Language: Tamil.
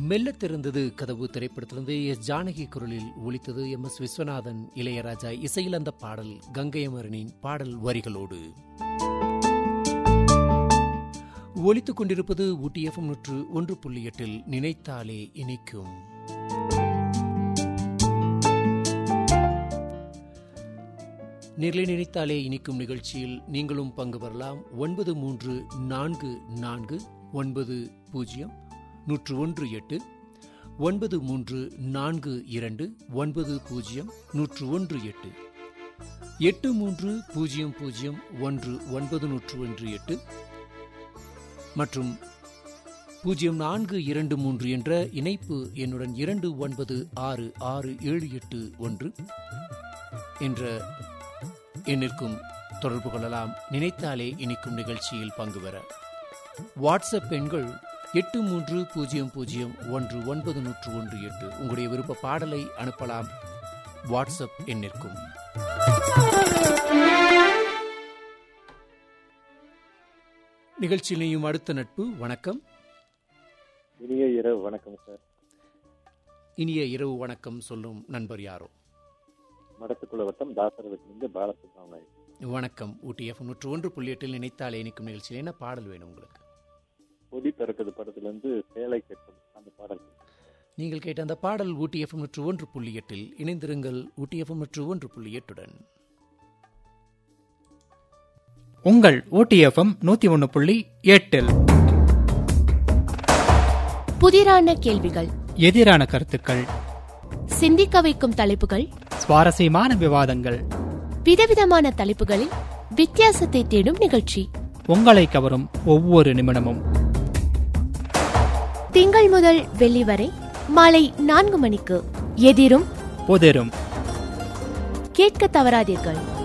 மெல்ல திறந்தது கதவு திரைப்படத்திலிருந்து எஸ் ஜானகி குரலில் ஒலித்தது எம் எஸ் விஸ்வநாதன் இளையராஜா இசையில் அந்த பாடல் கங்கை அமரனின் பாடல் வரிகளோடு ஒலித்துக் கொண்டிருப்பது ஊட்டி எஃப்எம் நூற்று ஒன்று புள்ளி எட்டில் நினைத்தாலே இனிக்கும் நேர்களை நினைத்தாலே இனிக்கும் நிகழ்ச்சியில் நீங்களும் பங்கு பெறலாம் ஒன்பது மூன்று நான்கு நான்கு ஒன்பது பூஜ்ஜியம் நூற்று ஒன்று எட்டு ஒன்பது மூன்று நான்கு இரண்டு ஒன்பது பூஜ்ஜியம் நூற்று ஒன்று எட்டு எட்டு மூன்று பூஜ்ஜியம் பூஜ்ஜியம் ஒன்று ஒன்பது நூற்று ஒன்று எட்டு மற்றும் பூஜ்ஜியம் நான்கு இரண்டு மூன்று என்ற இணைப்பு எண்ணுடன் இரண்டு ஒன்பது ஆறு ஆறு ஏழு எட்டு ஒன்று என்ற எண்ணிற்கும் தொடர்பு கொள்ளலாம் நினைத்தாலே இனிக்கும் நிகழ்ச்சியில் பங்கு பெற வாட்ஸ்அப் எண்கள் எட்டு மூன்று பூஜ்ஜியம் பூஜ்ஜியம் ஒன்று ஒன்பது நூற்று ஒன்று எட்டு உங்களுடைய விருப்ப பாடலை அனுப்பலாம் வாட்ஸ்அப் எண்ணிற்கும் நிகழ்ச்சியிலையும் அடுத்த நட்பு வணக்கம் இனிய இரவு வணக்கம் சார் இனிய இரவு வணக்கம் சொல்லும் நண்பர் யாரோ மடத்துக்குள்ள வட்டம் தாசரவத்திலிருந்து பாலசுப்ரமணியன் வணக்கம் ஊட்டி எஃப் நூற்று ஒன்று புள்ளி எட்டில் நினைத்தாலே இனிக்கும் நிகழ்ச்சியில் என்ன பாடல் வேணும் உங்களுக்கு கொடி பிறக்குது படத்துல இருந்து சேலை கட்டும் அந்த பாடல் நீங்கள் கேட்ட அந்த பாடல் ஊட்டி எஃப் நூற்று ஒன்று புள்ளி எட்டில் இணைந்திருங்கள் ஊட்டி எஃப் நூற்று ஒன்று புள்ளி எட்டுடன் உங்கள் ஓடிஎஃப்எம் நூத்தி ஒன்னு புள்ளி எட்டில் புதிரான கேள்விகள் எதிரான கருத்துக்கள் சிந்திக்க வைக்கும் தலைப்புகள் சுவாரஸ்யமான விவாதங்கள் விதவிதமான தலைப்புகளில் வித்தியாசத்தை தேடும் நிகழ்ச்சி உங்களை கவரும் ஒவ்வொரு நிமிடமும் திங்கள் முதல் வெள்ளி வரை மாலை நான்கு மணிக்கு எதிரும் புதிரும் கேட்க தவறாதீர்கள்